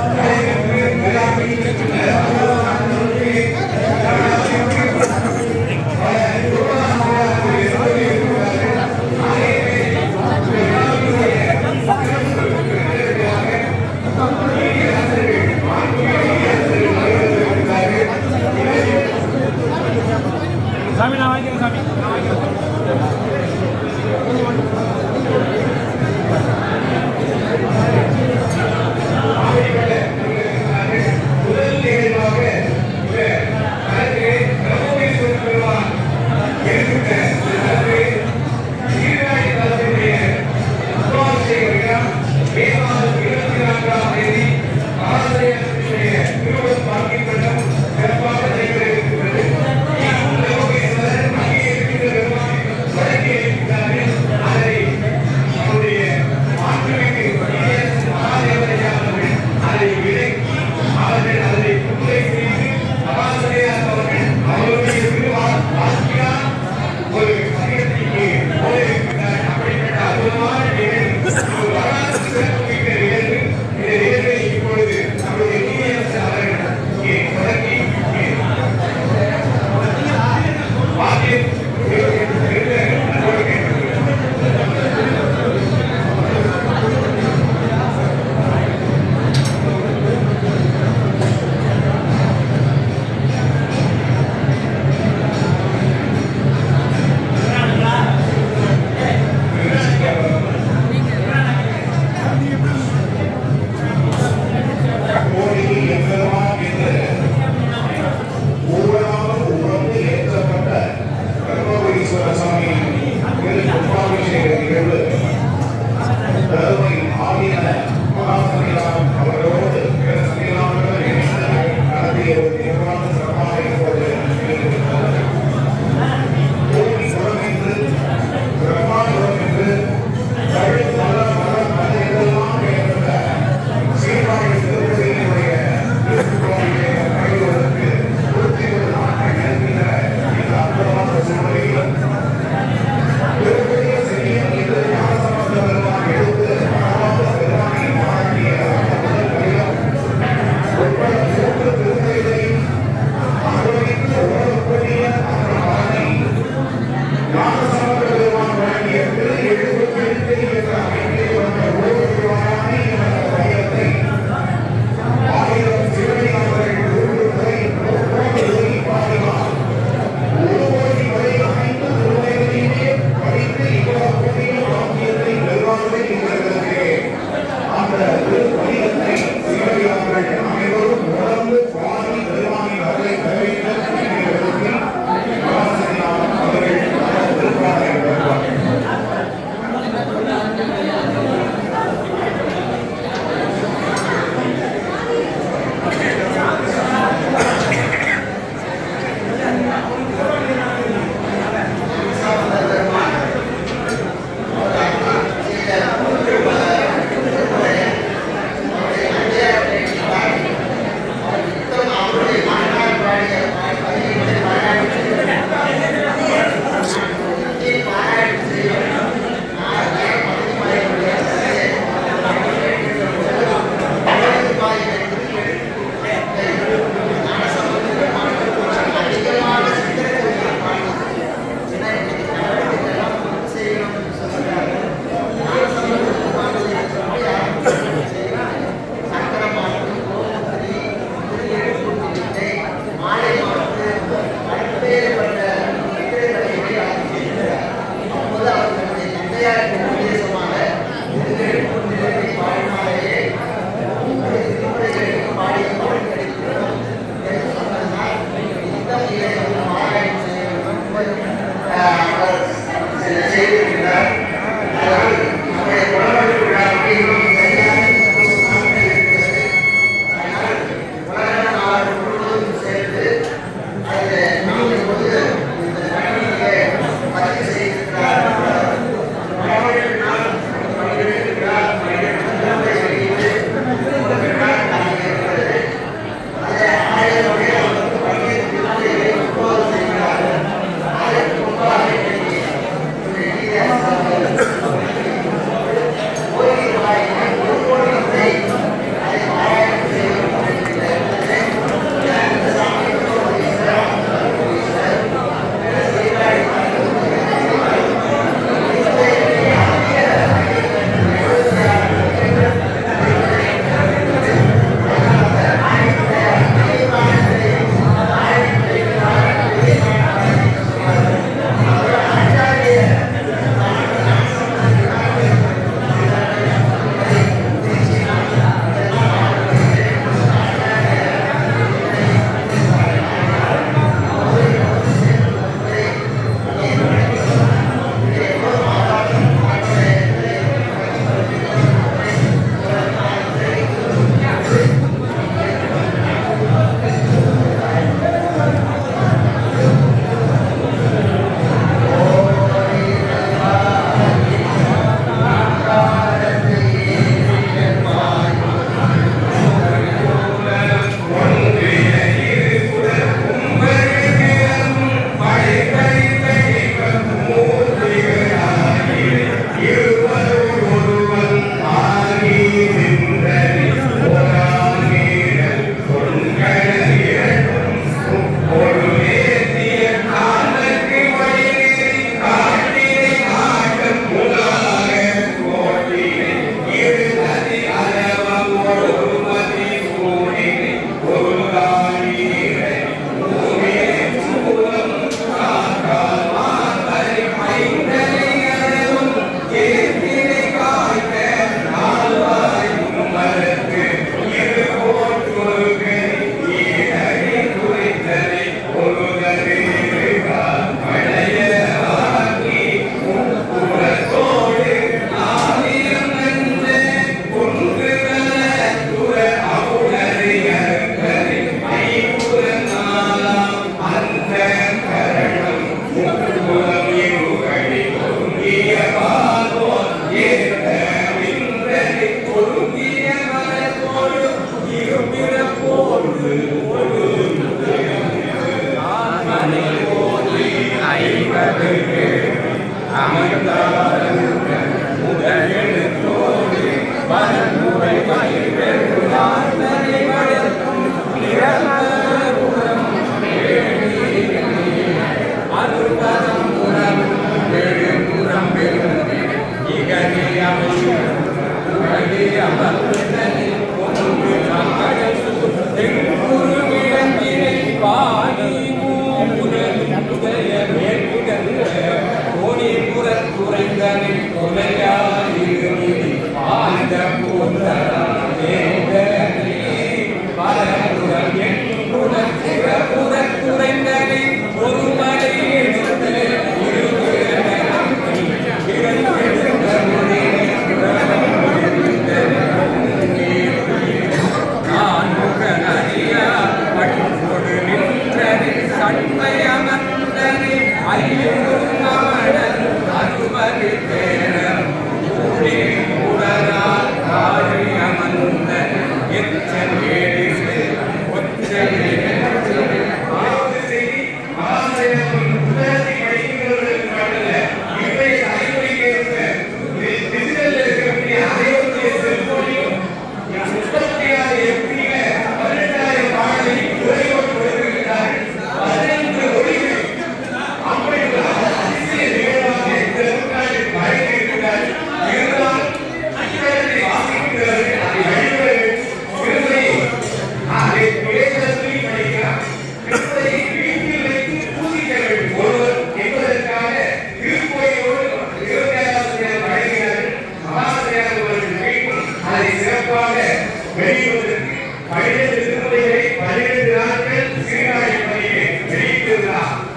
சாமி நான் வாங்கிக்கிறேன் சாமி நான் வாங்கிக்கிறேன் முதல் நிகழ்வாக இவர்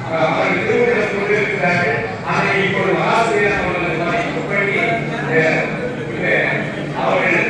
அஹ், அவர்கள் திருமணம் கொண்டிருக்கிறார்கள் அதை இப்பொழுது ஆசிரியர் அவர்கள் மதிப்பு பண்ணி அஹ், அஹ், அவர்கள்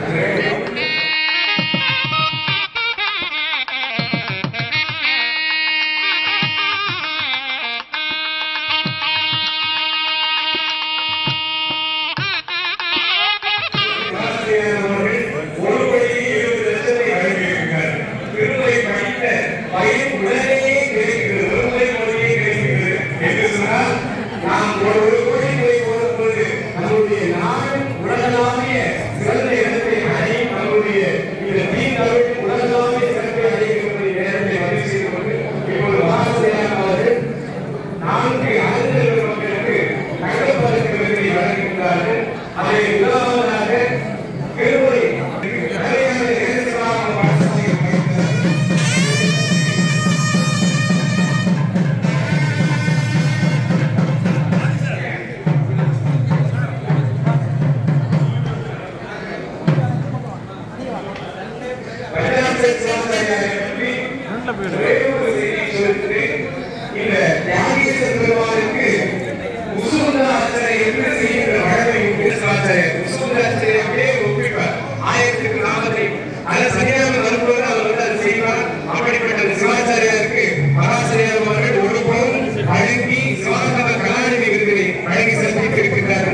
நான்கு அறிஞர்கள் மக்களுக்கு தங்கப்பதக்க விருதை வழங்குகிறார்கள் அதை முதலாவதாக திருமுறை நிறையான நேரத்திலான பாடசாலை அமைத்தார் பஞ்சாப்சர் சிவாச்சாரியாரை பற்றி ஒரே ஒரு செய்தி சொல்லிட்டு இந்த தியாகேசர் பெருமானுக்கு முசுகுந்த அர்ச்சனை என்று செய்கின்ற வழமை உண்டு சிவாச்சாரியர் முசுகுந்த அர்ச்சனை அப்படியே ஒப்பிப்பார் ஆயிரத்துக்கு நாமத்தை அதை சரியாக வரும்போது அவர் வந்து அதை செய்வார் அப்படிப்பட்ட சிவாச்சாரியாருக்கு பராசரியார் அவர்கள் ஒரு போதும் வழங்கி சிவாகம கலாநிதி விருதினை வழங்கி சிறப்பித்து இருக்கின்றார்கள்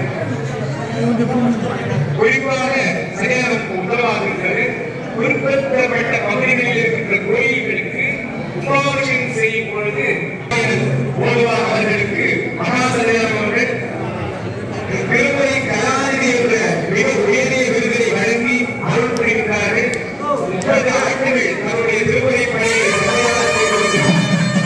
குறிப்பாக சரியான உத்தரவாக இருக்கிறது குறிப்பிடப்பட்ட பகுதிகளில் இருக்கின்ற கோயில்களுக்கு உபாபிஷேகம் செய்யும் பொழுது ஓதுவார் அவர்களுக்கு மகாசரியார் அவர்கள் திருமலை கலாநிதி என்ற மிக உயரிய விருதினை வழங்கி அருள் புரிகிறார்கள் முப்பது ஆண்டுகள் தன்னுடைய திருமலை பணியை சிறப்பாக செய்து வருகிறார்.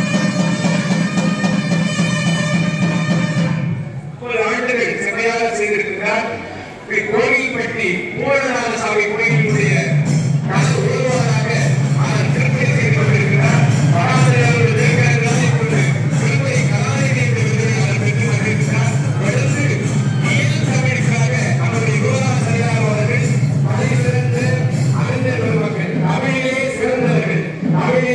முப்பது ஆண்டுகள் செம்மையாக செய்திருக்கிறார் திரு கோவில்பட்டி பூரணநாத சாமி கோயிலுடைய கலை உருவாக அவர் திருப்பதி செய்து கொண்டிருக்கிறார் பராசரி அவர்கள் தேவையானதை கொண்டு திருப்பதி கலாநிதி என்ற விருதை அவர் பெற்று வருகிறார் தொடர்ந்து இயல் தமிழுக்காக அவருடைய குருவாசரியார் அவர்கள் தலை சிறந்த அறிஞர் பெருமக்கள் தமிழிலே சிறந்தவர்கள் தமிழிலே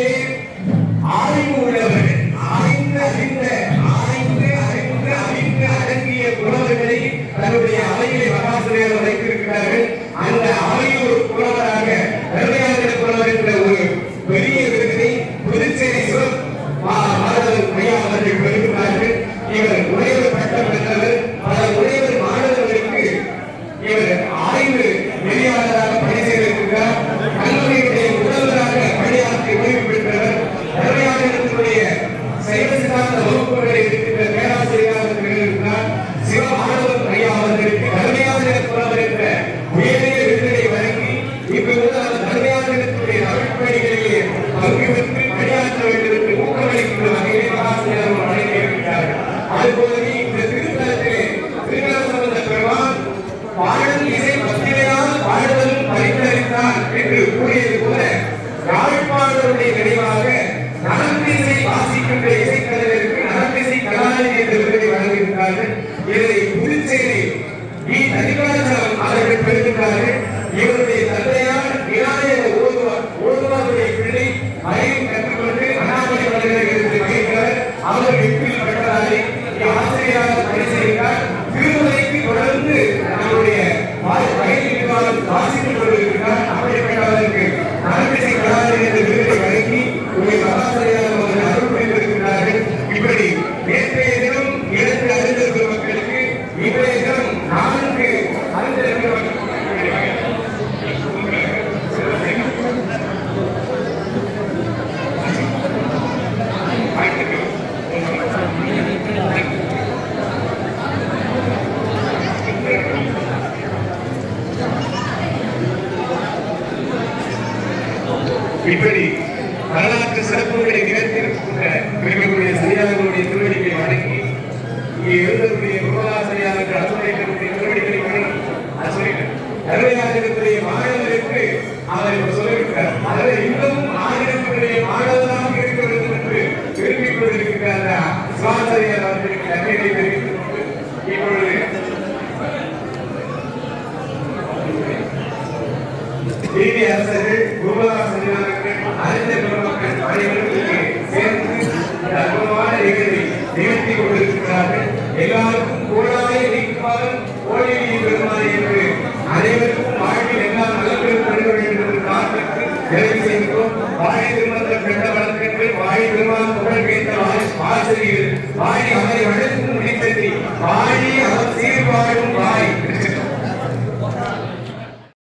ஆய்வு உள்ளவர்கள் ஆய்ந்து அறிந்த ஆய்ந்து அறிந்து அறிந்து அடங்கிய புலவர்களை தன்னுடைய அவையிலே மகாசிரியர் வைத்திருக்கிறார்கள் அந்த அவையூர் புலவராக வெள்ளையாளர் புலவர் என்ற ஒரு பெரிய விருதினை புதுச்சேரி சிவன் மாதவன் ஐயா அவர்கள் பெறுகிறார்கள் இவர் உடையவர் பட்டம் பெற்றவர் பல உடையவர் மாணவர்களுக்கு இவர் ஆய்வு நெறியாளராக பணி செய்திருக்கிறார் கல்லூரியுடைய முதல்வராக பணியாற்றி ஓய்வு பெற்றவர் கல்வியாளர்களுடைய சைவ சித்தாந்த வகுப்புகளை இருக்கின்ற பேராசிரியராக திகழ்கிறார் சிவ மாணவன் ஐயா அவர்களுக்கு கல்வியாளர் புலவர் என்ற உயரிய விருதினை வழங்கி இப்போது அவர் கல்வியாளர்களுடைய நடைமுறைகளிலே பங்கு பெற்று பணியாற்ற வேண்டும் என்று ஊக்கமளிக்கின்ற வகையிலே மகாசிரியர் அவர்கள் வழங்கியிருக்கிறார்கள் அதுபோலவே இந்த திருத்தலத்திலே திருஞான சம்பந்த பெருமான் பாடல் இசை பத்திரையால் பாடுதலும் பரிந்தளித்தான் என்று கூறியது போல யாழ்ப்பாணருடைய நினைவாக நலத்திசை வாசிக்கின்ற இசைக்கலைஞருக்கு நலத்திசை கலாநிதி என்ற விருதை வழங்குகிறார்கள் இதனை புதுச்சேரி வி தனிகாச்சலம் அவர்கள் பெறுகிறார்கள் இவருடைய தந்தையார் விநாயக ஓதுவார் ஓதுவாருடைய பிள்ளை மறைவு கற்றுக்கொண்டு அண்ணாமலை பல்கலைக்கழகத்தில் பயின்றவர் அவர் வெற்றியில் பெற்றதாலே இங்கே ஆசிரியராக பணி செய்கிறார் திருமலைக்கு தொடர்ந்து நம்முடைய வயது நிர்வாகம் வாசித்துக் கொண்டிருக்கிறார் அப்படிப்பட்டவருக்கு நலத்திசை கலாநிதி என்ற விருதை வழங்கி உங்கள் சகாசிரியர் அவர்கள் அருள் புரிந்திருக்கிறார்கள் இப்படி நேற்றைய தினம் இரண்டு அறிஞர் பெருமக்களுக்கு இன்றைய தினம் நான்கு அறிஞர் பெருமக்கள் இப்படி வரலாற்று சிறப்புகளை நிகழ்த்தியிருக்கின்ற பெருமைக்குரிய சரியாளர்களுடைய திருவடிகளை வணங்கி இங்கே எழுதக்கூடிய குருவாசிரியாளர்கள் அசுரைகளுடைய திருவடிகளை வணங்கி அசுரைகள் கருவையாளர்களுடைய மாணவருக்கு அவர் இப்ப சொல்லியிருக்கிறார் அதில் இன்னமும் ஆயிரத்துடைய மாணவராக இருக்க வேண்டும் என்று விரும்பிக் கொண்டிருக்கிற அந்த சுவாசரியார் அவர்களுக்கு நன்றிகளை தெரிவித்துக் கொண்டு இப்பொழுது நீதி அரசர்கள் குருவதாசர்கள் அறிஞர் பெருமக்கள் அனைவரும் இங்கே சேர்ந்து இந்த அற்புதமான எல்லாருக்கும் கோடாய நீக்குமாறும் கோழியை பெறுமாறு என்று அனைவருக்கும் வாழ்வில் எல்லாம் நலன்கள் பெருக வேண்டும் என்று பிரார்த்தித்து நிறைவு செய்கிறோம் வாழை திருமந்த பெற்ற வழக்கங்கள் வாழை திருமணம் புகழ் கேட்ட ஆசிரியர் வாழி அவரை வழக்கும் முடித்ததி வாழி அவர் சீர்வாழும்